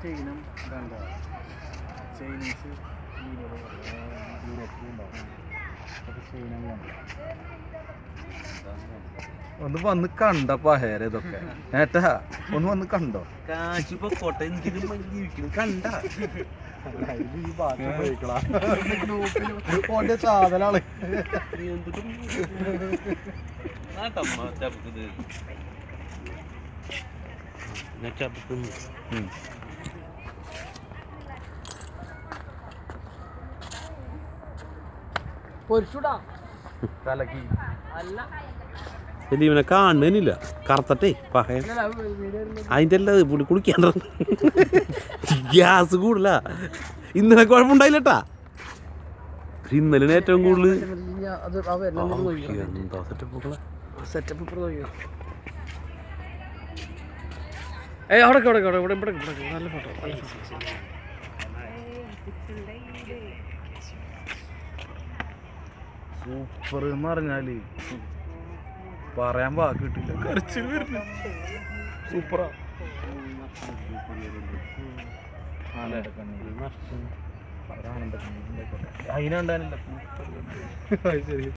ചെയിനും ഇതാണ്ട ചൈനീസ് യൂറോപ്പിലും ഉണ്ടാവും അപ്പോൾ ചെയിനും ഒന്ന് വന്ന് കണ്ടപ്പോ ഹേര ഇതൊക്കെ ഏട്ടാ ഒന്ന് വന്ന് കണ്ടോ കാശ് പൊക്കോട്ടെ എന്തിനും ജീവിക്കണം കണ്ട ഓന്റെ സാധനാണ് പൊരിച്ചുടാ കലക്കി അല്ല ഇവനെ കാണുന്നില്ല കറുത്തട്ടെ പഹയ അതിൻ്റെ അല്ല പുള്ളി കുളിക്കാൻ ഗ്യാസ് കൂടുതല ഇന്നലെ കുഴപ്പമുണ്ടായില്ലട്ടാ പക്ഷെ ഇന്നലെ ഏറ്റവും കൂടുതൽ അത് ആ വരുന്ന എന്താ സെറ്റപ്പ് സെറ്റപ്പ് ഇപ്പോൾ നോക്കിയോ ഏയ് അവിടെ അവിടെ അവിടെ ഇവിടെ ഇവിടെ ഇവിടെ നല്ല ഫോട്ടോ നല്ല ഫോട്ടോ സൂപ്പർ എന്ന് പറഞ്ഞാല് പറയാൻ വാക്ക് കിട്ടില്ല കരച്ചിൽ വരുന്നു സൂപ്പറാ അതിനുണ്ടാനില്ല ശരി